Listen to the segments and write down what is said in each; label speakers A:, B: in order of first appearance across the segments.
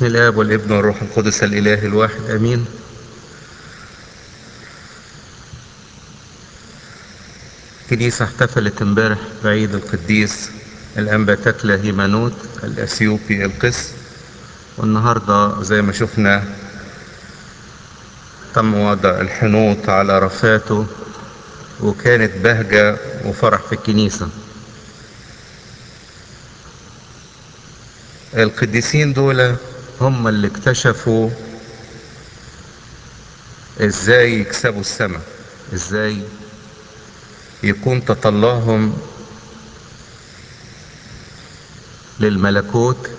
A: باسم الاب والابن والروح القدس الاله الواحد امين كنيسة احتفلت امبارح بعيد القديس الانبا تكلا هيمانوت الاثيوبي القس والنهاردة زي ما شفنا تم وضع الحنوط على رفاته وكانت بهجة وفرح في الكنيسة القديسين دول هم اللي اكتشفوا ازاي يكسبوا السماء ازاي يكون تطلعهم للملكوت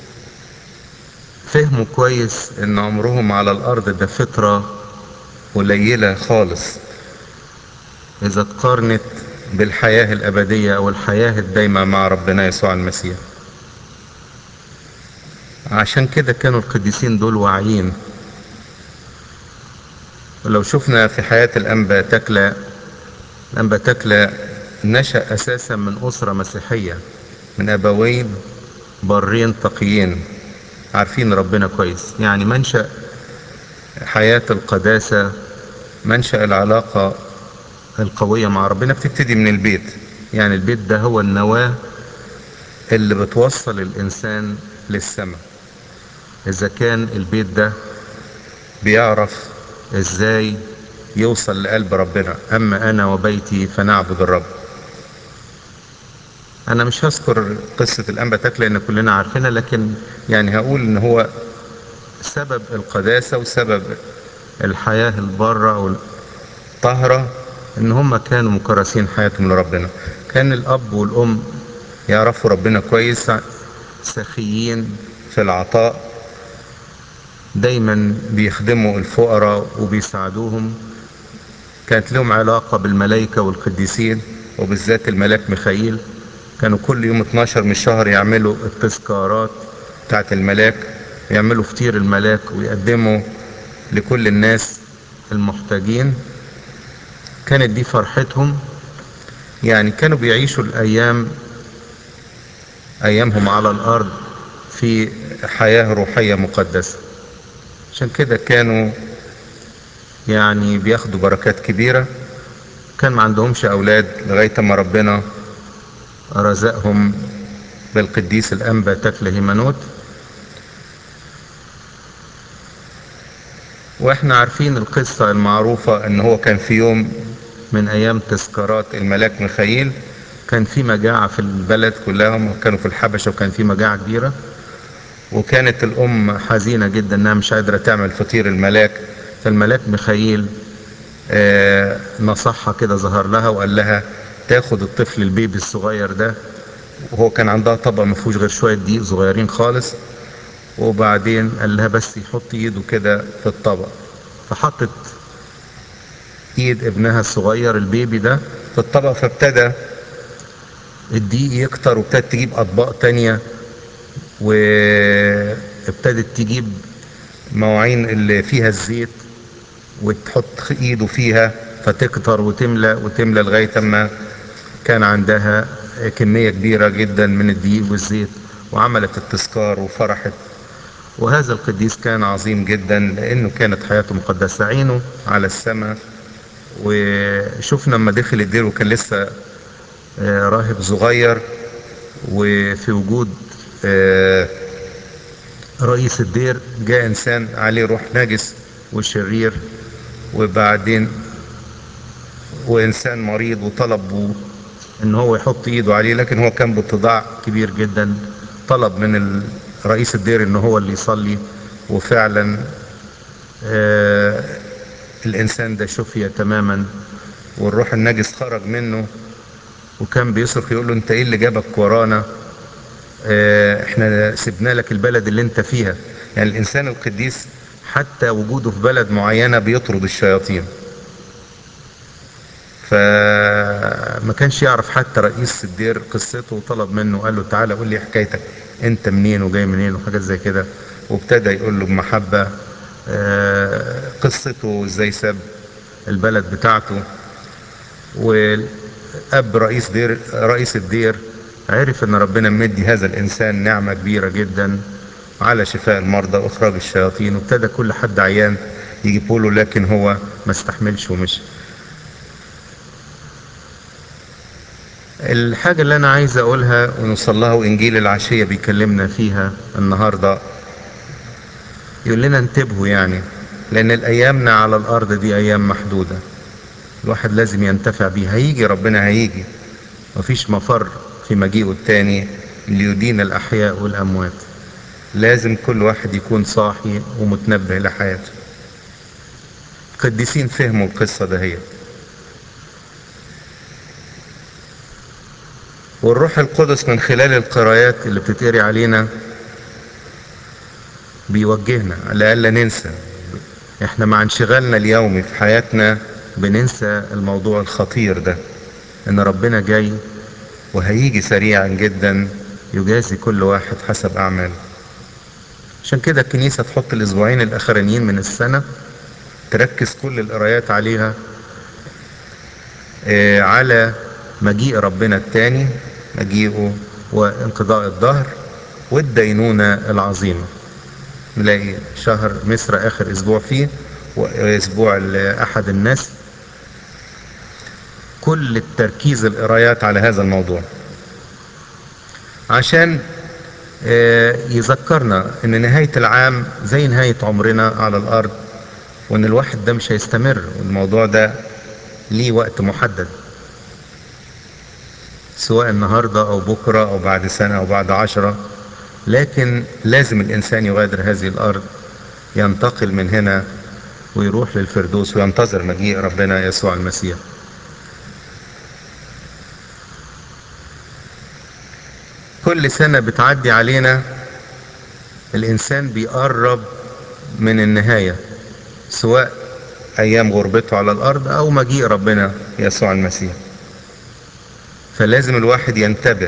A: فهموا كويس ان عمرهم على الارض ده فترة قليلة خالص اذا تقارنت بالحياة الابدية او الحياة الدايمة مع ربنا يسوع المسيح عشان كده كانوا القديسين دول واعيين ولو شفنا في حياة الأنبا تكلا الأنبا تكلا نشأ أساسا من أسرة مسيحية من أبوين برين تقيين عارفين ربنا كويس يعني منشأ حياة القداسة منشأ العلاقة القوية مع ربنا بتبتدي من البيت يعني البيت ده هو النواة اللي بتوصل الإنسان للسماء إذا كان البيت ده بيعرف ازاي يوصل لقلب ربنا اما انا وبيتي فنعبد الرب انا مش هذكر قصة الانبا تكلا لان كلنا عارفينها لكن يعني هقول ان هو سبب القداسة وسبب الحياة البارة او الطاهرة ان هم كانوا مكرسين حياتهم لربنا كان الاب والام يعرفوا ربنا كويس سخيين في العطاء دايما بيخدموا الفقراء وبيساعدوهم كانت لهم علاقة بالملائكة والقديسين وبالذات الملاك ميخائيل كانوا كل يوم 12 من الشهر يعملوا التذكارات بتاعت الملاك يعملوا فطير الملاك ويقدموا لكل الناس المحتاجين كانت دي فرحتهم يعني كانوا بيعيشوا الأيام أيامهم على الأرض في حياة روحية مقدسة عشان كده كانوا يعني بياخدوا بركات كبيرة كان ما عندهمش أولاد لغاية ما ربنا رزقهم بالقديس الأنبا تكل هيمانوت واحنا عارفين القصة المعروفة ان هو كان في يوم من ايام تذكارات الملاك ميخائيل كان في مجاعة في البلد كلها كانوا في الحبشة وكان في مجاعة كبيرة وكانت الام حزينة جدا انها مش قادرة تعمل فطير الملاك فالملاك ميخائيل آه نصحها كده ظهر لها وقال لها تاخد الطفل البيبي الصغير ده وهو كان عندها طبق ما فيهوش غير شوية دقيق صغيرين خالص وبعدين قال لها بس يحط ايده كده في الطبق فحطت ايد ابنها الصغير البيبي ده في الطبق فابتدى الدقيق يكتر وابتدت تجيب اطباق تانية وابتدت تجيب مواعين اللي فيها الزيت وتحط ايده فيها فتكتر وتملى وتملى لغاية اما كان عندها كمية كبيرة جدا من الدقيق والزيت وعملت التذكار وفرحت وهذا القديس كان عظيم جدا لانه كانت حياته مقدسة عينه على السماء وشفنا لما دخل الدير وكان لسه راهب صغير وفي وجود رئيس الدير جاء انسان عليه روح نجس وشرير وبعدين وانسان مريض وطلب ان هو يحط ايده عليه لكن هو كان باتضاع كبير جدا طلب من رئيس الدير ان هو اللي يصلي وفعلا آه الانسان ده شفي تماما والروح النجس خرج منه وكان بيصرخ يقول له انت ايه اللي جابك ورانا اه احنا سيبنا لك البلد اللي انت فيها يعني الانسان القديس حتى وجوده في بلد معينة بيطرد الشياطين فما كانش يعرف حتى رئيس الدير قصته وطلب منه قال له تعالى قول لي حكايتك انت منين وجاي منين وحاجات زي كده وابتدى يقول له بمحبة اه قصته ازاي ساب البلد بتاعته والاب رئيس دير رئيس الدير عرف ان ربنا مدي هذا الانسان نعمة كبيرة جدا على شفاء المرضى واخراج الشياطين وابتدى كل حد عيان يجيبوا له لكن هو ما استحملش ومشي الحاجة اللي أنا عايز أقولها ونوصل لها وإنجيل العشية بيكلمنا فيها النهاردة يقول لنا انتبهوا يعني لأن الأيامنا على الأرض دي أيام محدودة الواحد لازم ينتفع بيها هيجي ربنا هيجي مفيش مفر في مجيئه التاني ليدين الأحياء والأموات لازم كل واحد يكون صاحي ومتنبه لحياته القديسين فهموا القصة دهيت والروح القدس من خلال القرايات اللي بتتقري علينا بيوجهنا لألا ننسى احنا مع انشغالنا اليومي في حياتنا بننسى الموضوع الخطير ده ان ربنا جاي وهيجي سريعا جدا يجازي كل واحد حسب اعماله عشان كده الكنيسة تحط الاسبوعين الاخرانيين من السنة تركز كل القرايات عليها اه على مجيء ربنا التاني مجيئه وانقضاء الظهر والدينونة العظيمة نلاقي شهر مصر اخر اسبوع فيه واسبوع احد الناس كل التركيز القرايات على هذا الموضوع عشان يذكرنا ان نهاية العام زي نهاية عمرنا على الارض وان الواحد ده مش هيستمر والموضوع ده ليه وقت محدد سواء النهاردة او بكرة او بعد سنة او بعد عشرة لكن لازم الانسان يغادر هذه الارض ينتقل من هنا ويروح للفردوس وينتظر مجيء ربنا يسوع المسيح كل سنة بتعدي علينا الإنسان بيقرب من النهاية سواء أيام غربته على الأرض أو مجيء ربنا يسوع المسيح فلازم الواحد ينتبه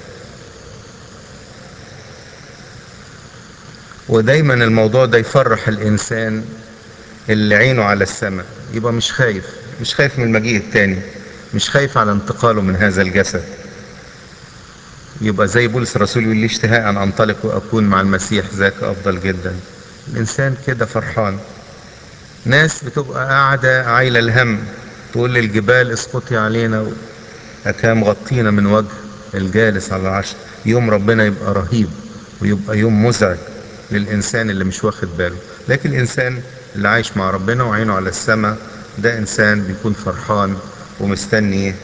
A: ودايما الموضوع ده يفرح الإنسان اللي عينه على السماء يبقى مش خايف مش خايف من المجيء التاني مش خايف على انتقاله من هذا الجسد يبقى زي بولس الرسول يقول لي اشتهاء ان انطلق واكون مع المسيح ذاك افضل جدا الانسان كده فرحان ناس بتبقى قاعدة عايلة الهم تقول للجبال اسقطي علينا أكام غطينا من وجه الجالس على العرش يوم ربنا يبقى رهيب ويبقى يوم مزعج للإنسان اللي مش واخد باله لكن الإنسان اللي عايش مع ربنا وعينه على السماء ده إنسان بيكون فرحان ومستني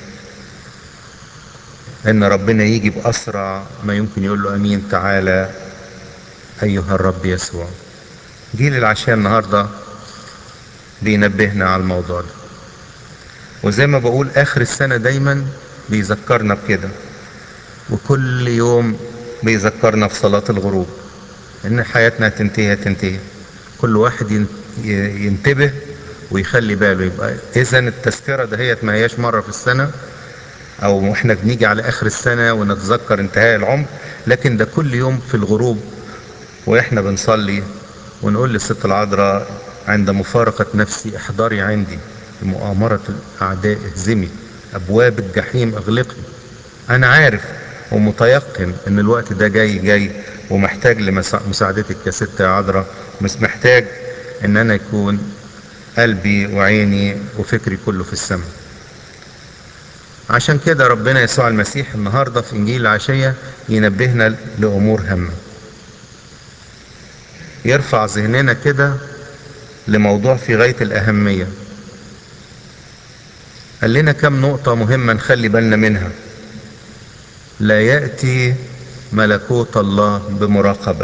A: ان ربنا يجي باسرع ما يمكن يقول له امين تعالى ايها الرب يسوع جيل العشاء النهارده بينبهنا على الموضوع ده وزي ما بقول اخر السنه دايما بيذكرنا بكده وكل يوم بيذكرنا في صلاه الغروب ان حياتنا هتنتهي هتنتهي كل واحد ينتبه ويخلي باله يبقى اذا التذكره دهيت ما هياش مره في السنه او احنا بنيجي على اخر السنة ونتذكر انتهاء العمر لكن ده كل يوم في الغروب واحنا بنصلي ونقول للست العذراء عند مفارقة نفسي احضري عندي مؤامرة الاعداء اهزمي ابواب الجحيم اغلقي انا عارف ومتيقن ان الوقت ده جاي جاي ومحتاج لمساعدتك يا ست يا عذراء مش محتاج ان انا يكون قلبي وعيني وفكري كله في السماء عشان كده ربنا يسوع المسيح النهاردة في إنجيل العشية ينبهنا لأمور هامة يرفع ذهننا كده لموضوع في غاية الأهمية قال لنا كم نقطة مهمة نخلي بالنا منها لا يأتي ملكوت الله بمراقبة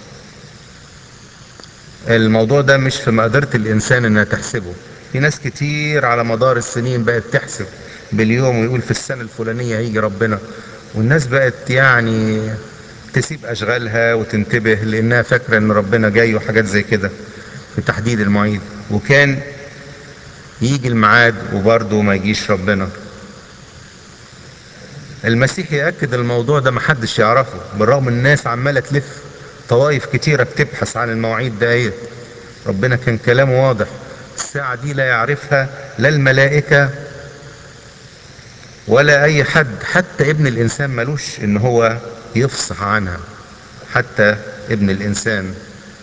A: الموضوع ده مش في مقدرة الإنسان إنها تحسبه في ناس كتير على مدار السنين بقت تحسب باليوم ويقول في السنة الفلانية هيجي ربنا والناس بقت يعني تسيب أشغالها وتنتبه لأنها فاكرة إن ربنا جاي وحاجات زي كده في تحديد المواعيد وكان يجي الميعاد وبرضه ما يجيش ربنا المسيح يأكد الموضوع ده محدش يعرفه بالرغم الناس عمالة تلف طوائف كتيرة بتبحث عن المواعيد دهيت ربنا كان كلامه واضح الساعة دي لا يعرفها لا الملائكة ولا اي حد حتى ابن الانسان ملوش ان هو يفصح عنها حتى ابن الإنسان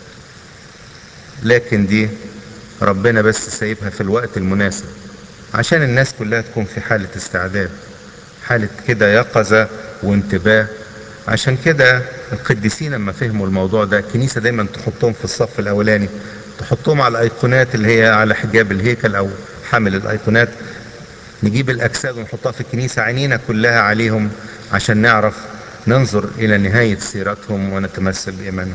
A: لكن دي ربنا بس سايبها في الوقت المناسب عشان الناس كلها تكون في حالة استعداد حالة كده يقظة وانتباه عشان كده القديسين لما فهموا الموضوع ده الكنيسة دايما تحطهم في الصف الأولاني تحطهم على الأيقونات اللي هي على حجاب الهيكل أو حامل الأيقونات نجيب الأجساد ونحطها في الكنيسة عينينا كلها عليهم عشان نعرف ننظر إلى نهاية سيرتهم ونتمثل بإيمانهم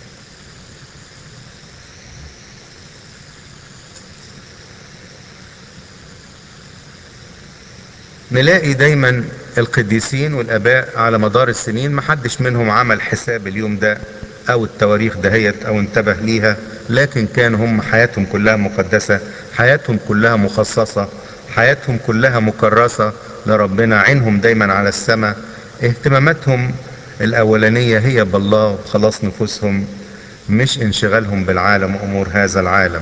A: نلاقي دايما القديسين والاباء على مدار السنين محدش منهم عمل حساب اليوم ده او التواريخ دهيت او انتبه ليها لكن كان هم حياتهم كلها مقدسة حياتهم كلها مخصصة حياتهم كلها مكرسة لربنا عينهم دايما على السماء اهتماماتهم الاولانية هي بالله وخلاص نفوسهم مش انشغالهم بالعالم وامور هذا العالم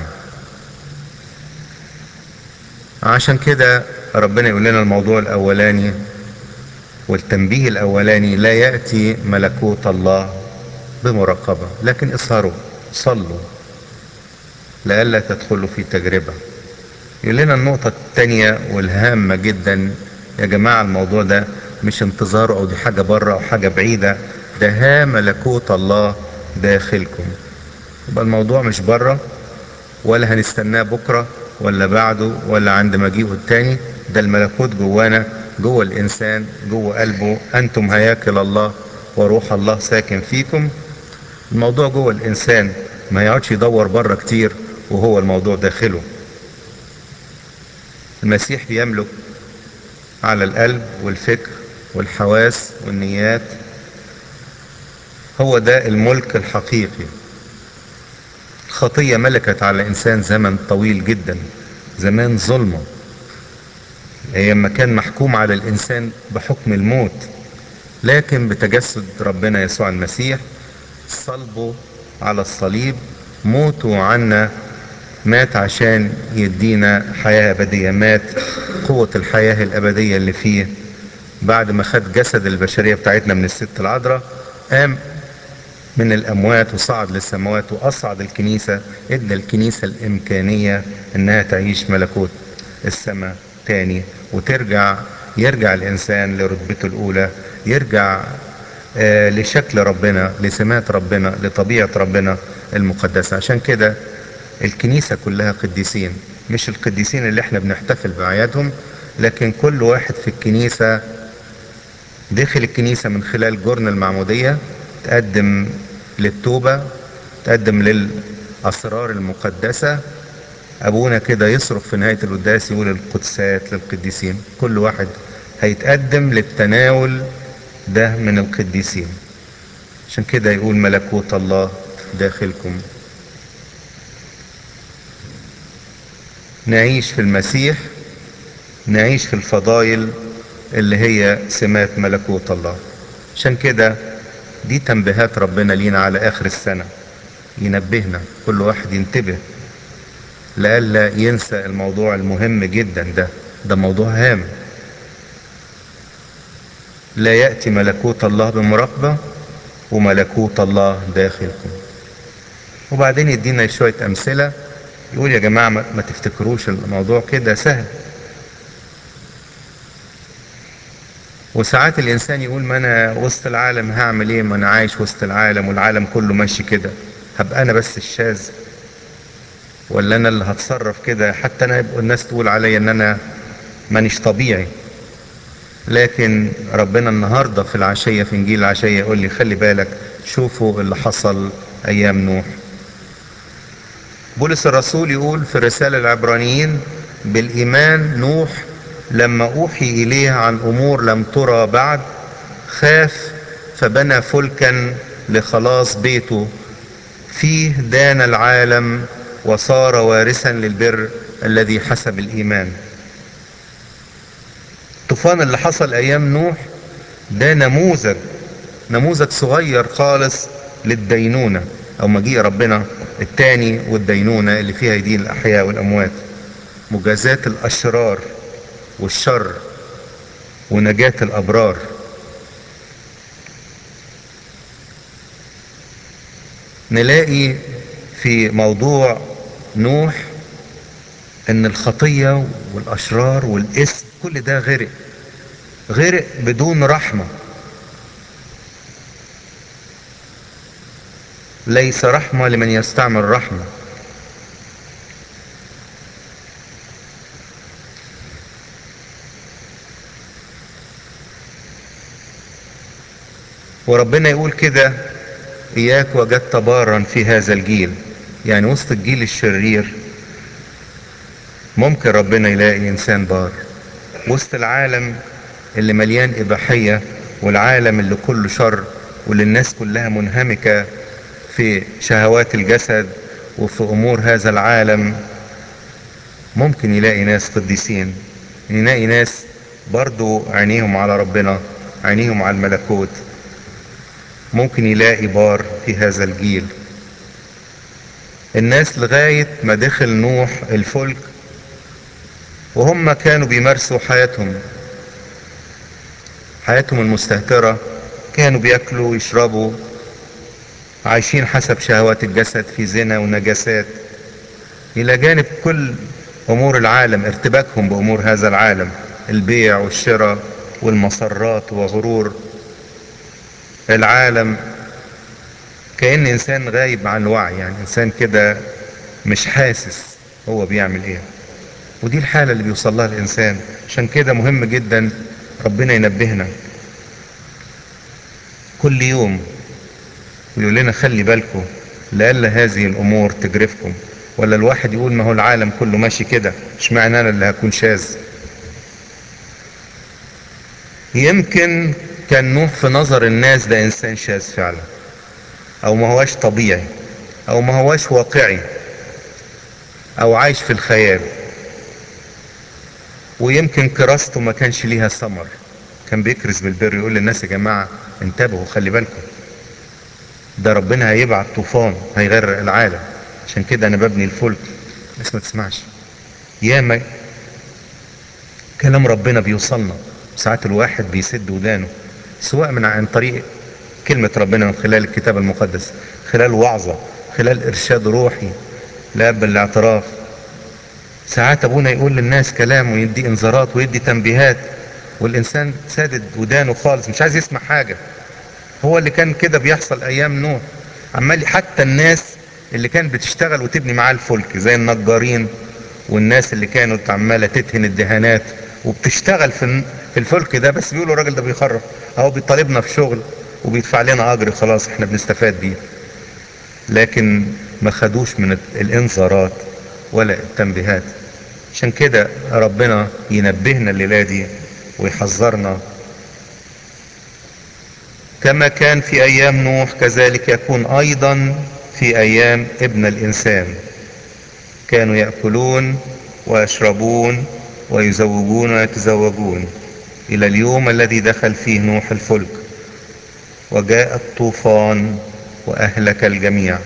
A: عشان كده ربنا يقول لنا الموضوع الاولاني والتنبيه الاولاني لا ياتي ملكوت الله بمراقبه لكن اسهروا صلوا لئلا تدخلوا في تجربه يقول لنا النقطه الثانيه والهامه جدا يا جماعه الموضوع ده مش انتظار او دي حاجه بره او حاجه بعيده ده ها ملكوت الله داخلكم يبقى الموضوع مش بره ولا هنستناه بكره ولا بعده ولا عند مجيئه التاني ده الملكوت جوانا جوه الانسان جوه قلبه انتم هياكل الله وروح الله ساكن فيكم الموضوع جوه الانسان ما يقعدش يدور بره كتير وهو الموضوع داخله المسيح بيملك على القلب والفكر والحواس والنيات هو ده الملك الحقيقي الخطية ملكت على الإنسان زمن طويل جدا زمان ظلمة أيام كان محكوم على الإنسان بحكم الموت لكن بتجسد ربنا يسوع المسيح صلبه على الصليب موته عنا مات عشان يدينا حياة أبدية مات قوة الحياة الأبدية اللي فيه بعد ما خد جسد البشرية بتاعتنا من الست العذراء قام من الأموات وصعد للسماوات وأصعد الكنيسة إدى الكنيسة الإمكانية إنها تعيش ملكوت السماء تاني وترجع يرجع الإنسان لرتبته الأولى يرجع آه لشكل ربنا لسمات ربنا لطبيعة ربنا المقدسة عشان كده الكنيسة كلها قديسين مش القديسين اللي احنا بنحتفل بأعيادهم لكن كل واحد في الكنيسة داخل الكنيسة من خلال جرن المعمودية تقدم للتوبة تقدم للأسرار المقدسة أبونا كده يصرخ في نهاية القداس يقول القدسات للقديسين كل واحد هيتقدم للتناول ده من القديسين عشان كده يقول ملكوت الله داخلكم نعيش في المسيح نعيش في الفضائل اللي هي سمات ملكوت الله عشان كده دي تنبيهات ربنا لينا على اخر السنة ينبهنا كل واحد ينتبه لئلا ينسى الموضوع المهم جدا ده ده موضوع هام لا يأتي ملكوت الله بمراقبة وملكوت الله داخلكم وبعدين يدينا شوية أمثلة يقول يا جماعة ما تفتكروش الموضوع كده سهل وساعات الانسان يقول ما انا وسط العالم هعمل ايه ما انا عايش وسط العالم والعالم كله ماشي كده هبقى انا بس الشاذ ولا انا اللي هتصرف كده حتى انا يبقى الناس تقول عليا ان انا مانيش طبيعي لكن ربنا النهارده في العشيه في انجيل العشيه يقول لي خلي بالك شوفوا اللي حصل ايام نوح بولس الرسول يقول في الرساله العبرانيين بالايمان نوح لما اوحي اليه عن امور لم ترى بعد خاف فبنى فلكا لخلاص بيته فيه دان العالم وصار وارثا للبر الذي حسب الايمان الطوفان اللي حصل ايام نوح ده نموذج نموذج صغير خالص للدينونة او مجيء ربنا التاني والدينونة اللي فيها يدين الاحياء والاموات مجازاة الاشرار والشر ونجاة الابرار نلاقي في موضوع نوح ان الخطية والاشرار والاسم كل ده غرق غرق بدون رحمة ليس رحمة لمن يستعمل رحمة وربنا يقول كده اياك وجدت بارا في هذا الجيل يعني وسط الجيل الشرير ممكن ربنا يلاقي انسان بار وسط العالم اللي مليان اباحية والعالم اللي كله شر واللي الناس كلها منهمكة في شهوات الجسد وفي امور هذا العالم ممكن يلاقي ناس قديسين يلاقي ناس برضو عينيهم على ربنا عينيهم على الملكوت ممكن يلاقي بار في هذا الجيل الناس لغاية ما دخل نوح الفلك وهم كانوا بيمارسوا حياتهم حياتهم المستهترة كانوا بياكلوا ويشربوا عايشين حسب شهوات الجسد في زنا ونجاسات الى جانب كل امور العالم ارتباكهم بامور هذا العالم البيع والشراء والمسرات وغرور العالم كأن انسان غايب عن الوعي يعني انسان كده مش حاسس هو بيعمل ايه ودي الحالة اللي بيوصل لها الانسان عشان كده مهم جدا ربنا ينبهنا كل يوم ويقول لنا خلي بالكم لألا هذه الامور تجرفكم ولا الواحد يقول ما هو العالم كله ماشي كده مش معنى انا اللي هكون شاذ يمكن كان نوح في نظر الناس ده انسان شاذ فعلا او ما هواش طبيعي او ما هواش واقعي او عايش في الخيال ويمكن كراسته ما كانش ليها ثمر كان بيكرز بالبر يقول للناس يا جماعة انتبهوا خلي بالكم ده ربنا هيبعت طوفان هيغرق العالم عشان كده انا ببني الفلك بس ما تسمعش ياما كلام ربنا بيوصلنا ساعات الواحد بيسد ودانه سواء من عن طريق كلمة ربنا من خلال الكتاب المقدس خلال وعظة خلال ارشاد روحي لاب الاعتراف ساعات ابونا يقول للناس كلام ويدي انذارات ويدي تنبيهات والانسان سادد ودانه خالص مش عايز يسمع حاجة هو اللي كان كده بيحصل ايام نوح عمال حتى الناس اللي كانت بتشتغل وتبني معاه الفلك زي النجارين والناس اللي كانت عمالة تدهن الدهانات وبتشتغل في في الفلك ده بس بيقولوا الراجل ده بيخرب اهو بيطالبنا في شغل وبيدفع لنا اجر خلاص احنا بنستفاد بيه لكن ما خدوش من الانذارات ولا التنبيهات عشان كده ربنا ينبهنا الليلة دي ويحذرنا كما كان في ايام نوح كذلك يكون ايضا في ايام ابن الانسان كانوا يأكلون ويشربون ويزوجون ويتزوجون الى اليوم الذي دخل فيه نوح الفلك وجاء الطوفان واهلك الجميع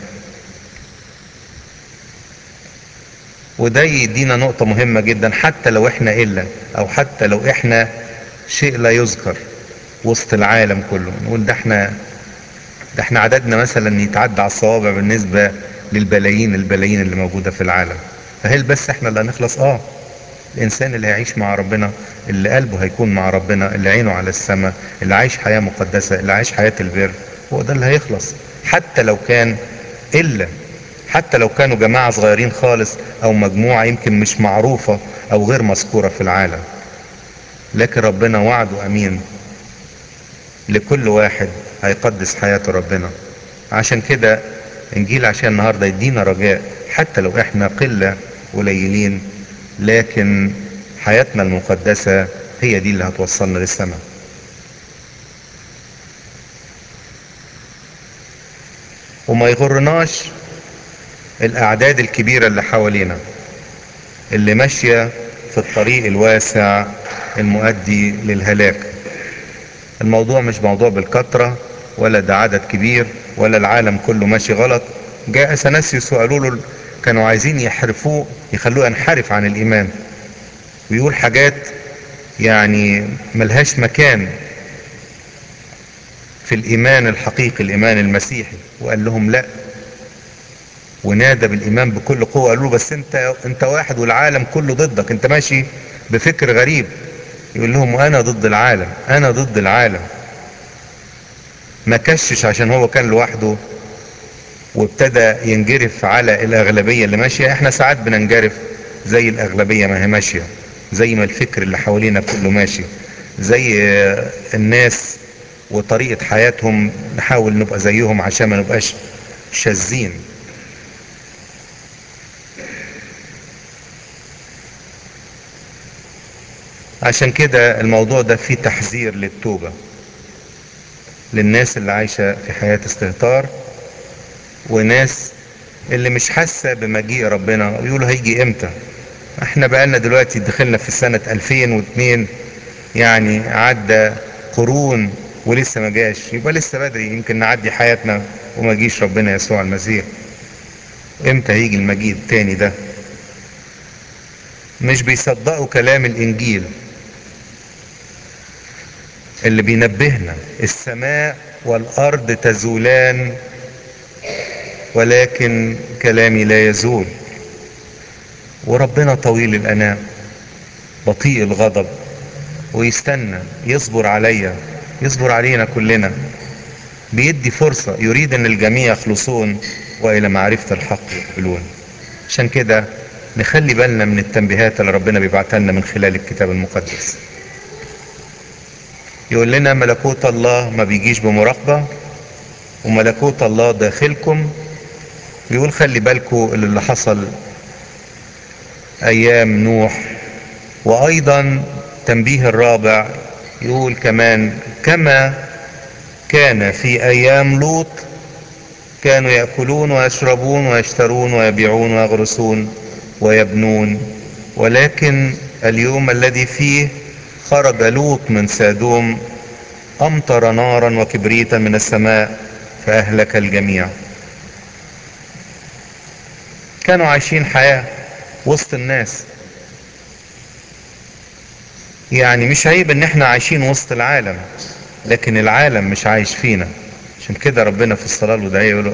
A: وده يدينا نقطة مهمة جدا حتى لو احنا إلا او حتى لو احنا شيء لا يذكر وسط العالم كله نقول ده احنا ده احنا عددنا مثلا يتعدى على الصوابع بالنسبة للبلايين البلايين اللي موجودة في العالم فهل بس احنا اللي هنخلص اه الانسان اللي هيعيش مع ربنا اللي قلبه هيكون مع ربنا اللي عينه على السماء اللي عايش حياة مقدسة اللي عايش حياة البر هو ده اللي هيخلص حتى لو كان الا حتى لو كانوا جماعة صغيرين خالص او مجموعة يمكن مش معروفة او غير مذكورة في العالم لكن ربنا وعده امين لكل واحد هيقدس حياته ربنا عشان كده انجيل عشان النهاردة يدينا رجاء حتى لو احنا قلة قليلين لكن حياتنا المقدسة هي دي اللي هتوصلنا للسماء وما يغرناش الاعداد الكبيرة اللي حوالينا اللي ماشية في الطريق الواسع المؤدي للهلاك الموضوع مش موضوع بالكترة ولا ده عدد كبير ولا العالم كله ماشي غلط جاء سنسيوس وقالوا له كانوا عايزين يحرفوه يخلوه ينحرف عن الايمان ويقول حاجات يعني ملهاش مكان في الايمان الحقيقي الايمان المسيحي وقال لهم لا ونادى بالايمان بكل قوه قالوا له بس انت انت واحد والعالم كله ضدك انت ماشي بفكر غريب يقول لهم وانا ضد العالم انا ضد العالم ما كشش عشان هو كان لوحده وابتدى ينجرف على الاغلبيه اللي ماشيه احنا ساعات بننجرف زي الاغلبيه ما هي ماشيه زي ما الفكر اللي حوالينا كله ماشي زي الناس وطريقه حياتهم نحاول نبقى زيهم عشان ما نبقاش شاذين عشان كده الموضوع ده فيه تحذير للتوبة للناس اللي عايشة في حياة استهتار وناس اللي مش حاسة بمجيء ربنا ويقولوا هيجي امتى احنا بقالنا دلوقتي دخلنا في سنة 2002 يعني عدى قرون ولسه ما جاش يبقى لسه بدري يمكن نعدي حياتنا وما جيش ربنا يسوع المسيح امتى هيجي المجيء التاني ده مش بيصدقوا كلام الانجيل اللي بينبهنا السماء والارض تزولان ولكن كلامي لا يزول وربنا طويل الانام بطيء الغضب ويستنى يصبر عليا يصبر علينا كلنا بيدي فرصة يريد ان الجميع يخلصون والى معرفة الحق يقبلون عشان كده نخلي بالنا من التنبيهات اللي ربنا بيبعتها لنا من خلال الكتاب المقدس يقول لنا ملكوت الله ما بيجيش بمراقبة وملكوت الله داخلكم بيقول خلي بالكم اللي حصل ايام نوح وايضا تنبيه الرابع يقول كمان كما كان في ايام لوط كانوا ياكلون ويشربون ويشترون ويبيعون ويغرسون ويبنون ولكن اليوم الذي فيه خرج لوط من سادوم امطر نارا وكبريتا من السماء فاهلك الجميع كانوا عايشين حياه وسط الناس يعني مش عيب ان احنا عايشين وسط العالم لكن العالم مش عايش فينا عشان كده ربنا في الصلاة الوداعية يقول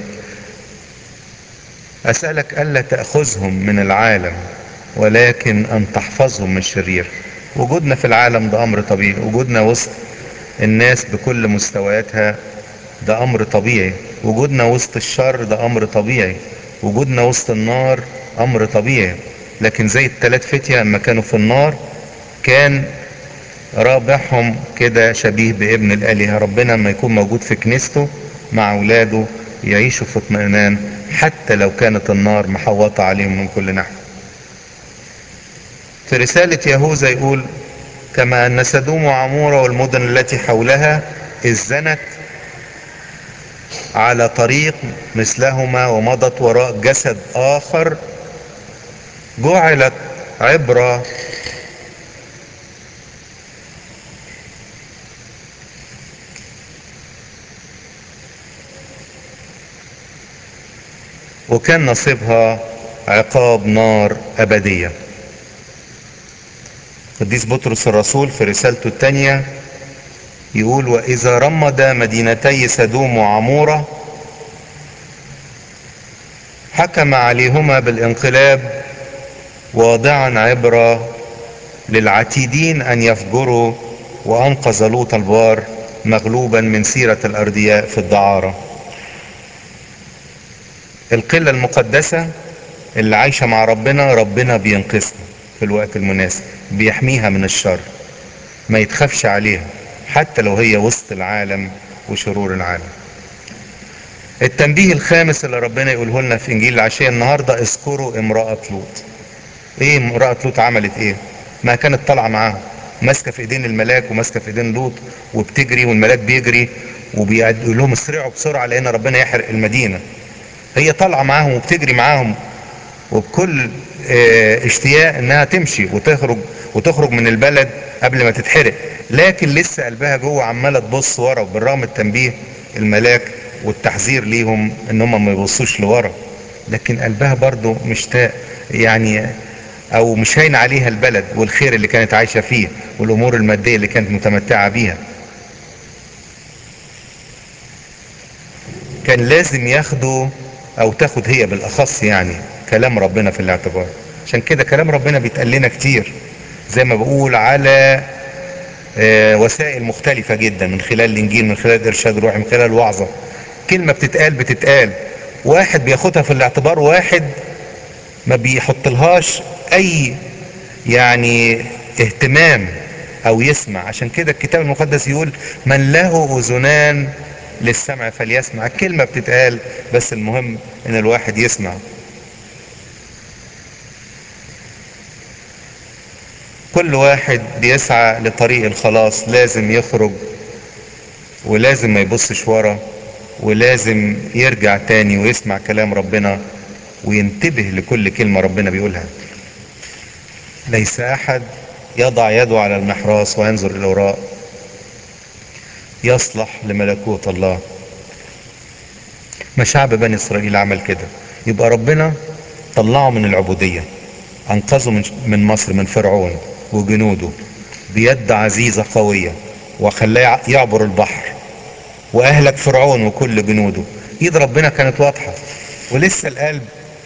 A: أسألك ألا تأخذهم من العالم ولكن أن تحفظهم من الشرير وجودنا في العالم ده أمر طبيعي وجودنا وسط الناس بكل مستوياتها ده أمر طبيعي وجودنا وسط الشر ده أمر طبيعي وجودنا وسط النار أمر طبيعي لكن زي التلات فتية لما كانوا في النار كان رابحهم كده شبيه بابن الآلهة ربنا لما يكون موجود في كنيسته مع أولاده يعيشوا في اطمئنان حتى لو كانت النار محوطة عليهم من كل ناحية في رسالة يهوذا يقول كما أن سدوم وعمورة والمدن التي حولها إذ زنت على طريق مثلهما ومضت وراء جسد آخر جعلت عبرة وكان نصيبها عقاب نار أبدية قديس بطرس الرسول في رسالته الثانية يقول وإذا رمد مدينتي سدوم وعمورة حكم عليهما بالانقلاب واضعا عبرة للعتيدين أن يفجروا وأنقذ لوط البار مغلوبا من سيرة الأردياء في الدعارة القلة المقدسة اللي عايشة مع ربنا ربنا بينقذها في الوقت المناسب بيحميها من الشر ما يتخافش عليها حتى لو هي وسط العالم وشرور العالم التنبيه الخامس اللي ربنا يقوله لنا في انجيل العشية النهاردة اذكروا امرأة لوط ايه امرأة لوط عملت ايه ما كانت طالعة معاهم ماسكة في ايدين الملاك وماسكة في ايدين لوط وبتجري والملاك بيجري وبيقول لهم اسرعوا بسرعة لان ربنا يحرق المدينة هي طالعة معاهم وبتجري معاهم وبكل اه اشتياق انها تمشي وتخرج وتخرج من البلد قبل ما تتحرق لكن لسه قلبها جوه عماله تبص ورا وبالرغم التنبيه الملاك والتحذير ليهم ان هم ما يبصوش لورا لكن قلبها برضو مشتاق يعني او مش هين عليها البلد والخير اللي كانت عايشه فيه والامور الماديه اللي كانت متمتعه بيها كان لازم ياخدوا او تاخد هي بالاخص يعني كلام ربنا في الاعتبار عشان كده كلام ربنا بيتقال لنا كتير زي ما بقول على آه، وسائل مختلفة جدا من خلال الانجيل من خلال ارشاد روحي من خلال الوعظة كلمة بتتقال بتتقال واحد بياخدها في الاعتبار واحد ما بيحطلهاش اي يعني اهتمام او يسمع عشان كده الكتاب المقدس يقول من له اذنان للسمع فليسمع الكلمة بتتقال بس المهم ان الواحد يسمع كل واحد بيسعى لطريق الخلاص لازم يخرج ولازم ما يبصش ورا ولازم يرجع تاني ويسمع كلام ربنا وينتبه لكل كلمة ربنا بيقولها ليس احد يضع يده على المحراث وينظر الى الوراء يصلح لملكوت الله ما شعب بني اسرائيل عمل كده يبقى ربنا طلعه من العبودية انقذه من من مصر من فرعون وجنوده بيد عزيزة قوية وخلاه يعبر البحر واهلك فرعون وكل جنوده ايد ربنا كانت واضحة ولسه القلب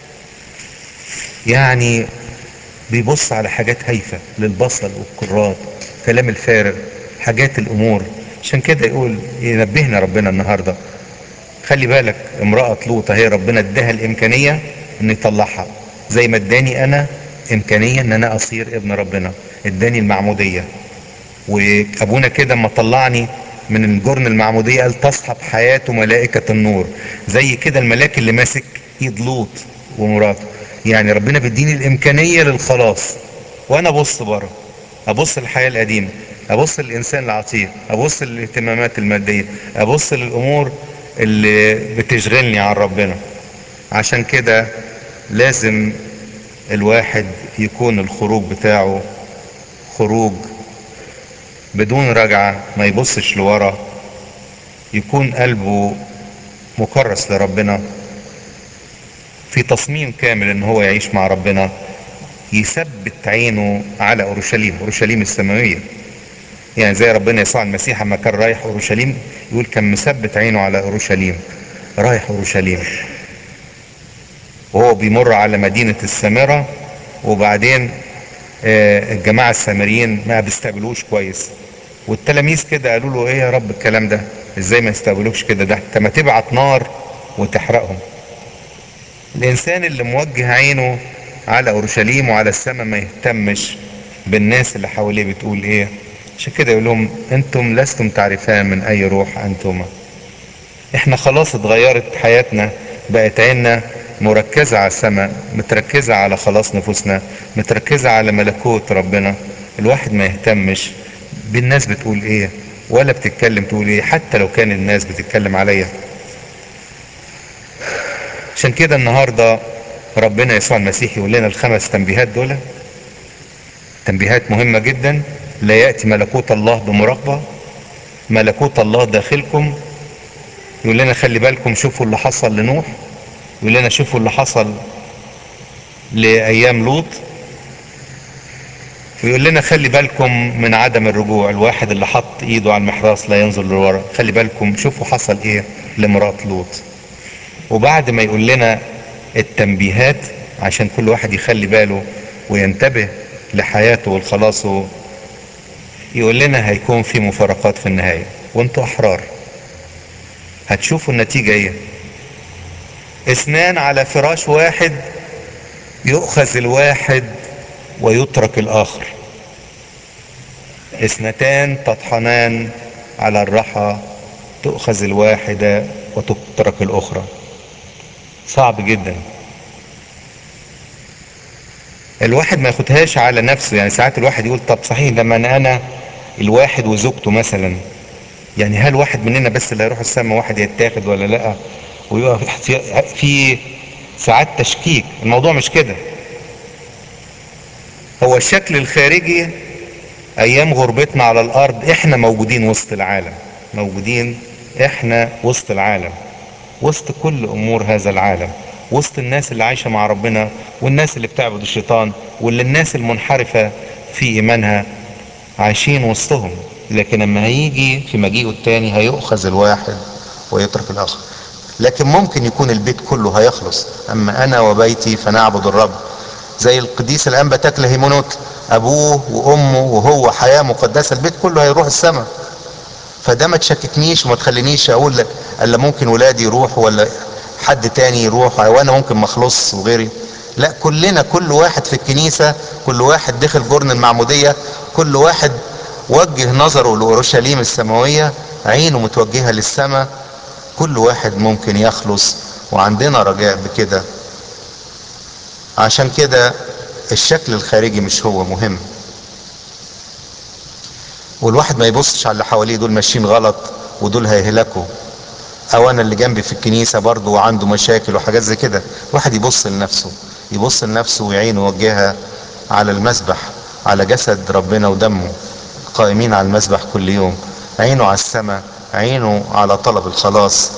A: يعني بيبص على حاجات هايفة للبصل والكرات كلام الفارغ حاجات الامور عشان كده يقول ينبهنا ربنا النهاردة خلي بالك امرأة لوط هي ربنا اداها الامكانية ان يطلعها زي ما اداني انا امكانية ان انا اصير ابن ربنا اداني المعمودية وابونا كده اما طلعني من الجرن المعمودية قال تصحب حياته ملائكة النور زي كده الملاك اللي ماسك ايد لوط ومراته يعني ربنا بيديني الامكانية للخلاص وانا ابص بره ابص للحياة القديمة ابص للانسان العتيق ابص للاهتمامات المادية ابص للامور اللي بتشغلني عن ربنا عشان كده لازم الواحد يكون الخروج بتاعه خروج بدون رجعة ما يبصش لورا يكون قلبه مكرس لربنا في تصميم كامل ان هو يعيش مع ربنا يثبت عينه على اورشليم اورشليم السماوية يعني زي ربنا يسوع المسيح اما كان رايح اورشليم يقول كان مثبت عينه على اورشليم رايح اورشليم وهو بيمر على مدينة السامرة وبعدين آه، الجماعة السامريين ما بيستقبلوش كويس والتلاميذ كده قالوا له ايه يا رب الكلام ده ازاي ما يستقبلوش كده ده انت ما تبعت نار وتحرقهم الانسان اللي موجه عينه على اورشليم وعلى السماء ما يهتمش بالناس اللي حواليه بتقول ايه عشان كده يقول لهم انتم لستم تعرفان من اي روح انتما احنا خلاص اتغيرت حياتنا بقت عيننا مركزة على السماء متركزة على خلاص نفوسنا متركزة على ملكوت ربنا الواحد ما يهتمش بالناس بتقول ايه ولا بتتكلم تقول ايه حتى لو كان الناس بتتكلم عليا عشان كده النهاردة ربنا يسوع المسيح يقول لنا الخمس تنبيهات دول تنبيهات مهمة جدا لا يأتي ملكوت الله بمراقبة ملكوت الله داخلكم يقول لنا خلي بالكم شوفوا اللي حصل لنوح يقول لنا شوفوا اللي حصل لأيام لوط ويقول لنا خلي بالكم من عدم الرجوع الواحد اللي حط ايده على المحراث لا ينظر لورا خلي بالكم شوفوا حصل ايه لمرات لوط وبعد ما يقول لنا التنبيهات عشان كل واحد يخلي باله وينتبه لحياته والخلاص يقول لنا هيكون في مفارقات في النهاية وانتوا احرار هتشوفوا النتيجة ايه اثنان على فراش واحد يؤخذ الواحد ويترك الاخر اثنتان تطحنان على الرحى تؤخذ الواحدة وتترك الاخرى صعب جدا الواحد ما ياخدهاش على نفسه يعني ساعات الواحد يقول طب صحيح لما انا انا الواحد وزوجته مثلا يعني هل واحد مننا بس اللي هيروح السماء واحد يتاخد ولا لا ويبقى في, في ساعات تشكيك الموضوع مش كده هو الشكل الخارجي ايام غربتنا على الارض احنا موجودين وسط العالم موجودين احنا وسط العالم وسط كل امور هذا العالم وسط الناس اللي عايشة مع ربنا والناس اللي بتعبد الشيطان واللي الناس المنحرفة في ايمانها عايشين وسطهم لكن لما هيجي في مجيئه التاني هيؤخذ الواحد ويترك الاخر لكن ممكن يكون البيت كله هيخلص اما انا وبيتي فنعبد الرب زي القديس الانبا تكله هيمونوت ابوه وامه وهو حياه مقدسه البيت كله هيروح السماء فده ما تشككنيش وما تخلينيش اقول لك الا ممكن ولادي يروحوا ولا حد تاني يروح وانا ممكن ما اخلص وغيري لا كلنا كل واحد في الكنيسه كل واحد دخل جرن المعموديه كل واحد وجه نظره لاورشليم السماويه عينه متوجهه للسماء كل واحد ممكن يخلص وعندنا رجاء بكده عشان كده الشكل الخارجي مش هو مهم والواحد ما يبصش على اللي حواليه دول ماشيين غلط ودول هيهلكوا او انا اللي جنبي في الكنيسه برضه وعنده مشاكل وحاجات زي كده الواحد يبص لنفسه يبص لنفسه وعينه يوجهها على المسبح على جسد ربنا ودمه قائمين على المسبح كل يوم عينه على السماء عينه على طلب الخلاص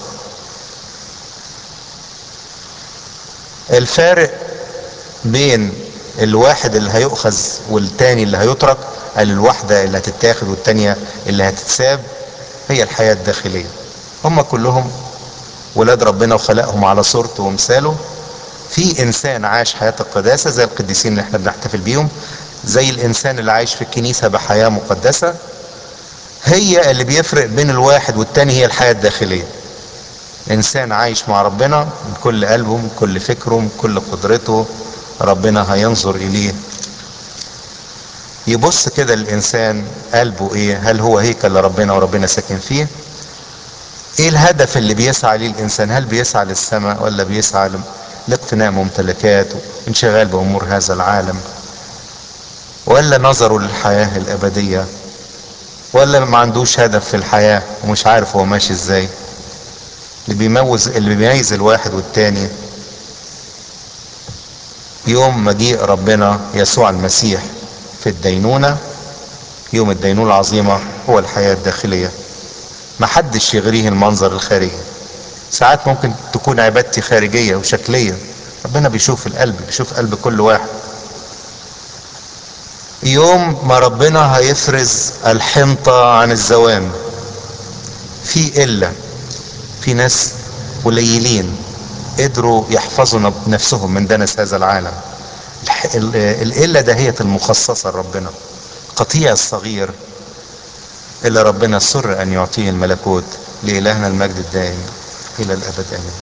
A: الفارق بين الواحد اللي هيؤخذ والتاني اللي هيترك قال الواحدة اللي هتتاخد والتانية اللي هتتساب هي الحياة الداخلية هم كلهم ولاد ربنا وخلقهم على صورته ومثاله في انسان عاش حياة القداسة زي القديسين اللي احنا بنحتفل بيهم زي الانسان اللي عايش في الكنيسة بحياة مقدسة هي اللي بيفرق بين الواحد والتاني هي الحياة الداخلية انسان عايش مع ربنا من كل قلبه من كل فكره من كل قدرته ربنا هينظر اليه يبص كده الانسان قلبه ايه هل هو هيكل لربنا وربنا ساكن فيه ايه الهدف اللي بيسعى ليه الانسان هل بيسعى للسماء ولا بيسعى لاقتناء ممتلكات وانشغال بامور هذا العالم ولا نظره للحياة الابدية ولا ما عندوش هدف في الحياة ومش عارف هو ماشي ازاي اللي بيموز اللي بيميز الواحد والتاني يوم مجيء ربنا يسوع المسيح في الدينونة يوم الدينونة العظيمة هو الحياة الداخلية محدش يغريه المنظر الخارجي ساعات ممكن تكون عبادتي خارجية وشكلية ربنا بيشوف القلب بيشوف قلب كل واحد يوم ما ربنا هيفرز الحنطة عن الزوام في إلا في ناس قليلين قدروا يحفظوا نفسهم من دنس هذا العالم القلة دهية المخصصة لربنا قطيع الصغير اللي ربنا سر أن يعطيه الملكوت لإلهنا المجد الدائم إلى الأبد آمين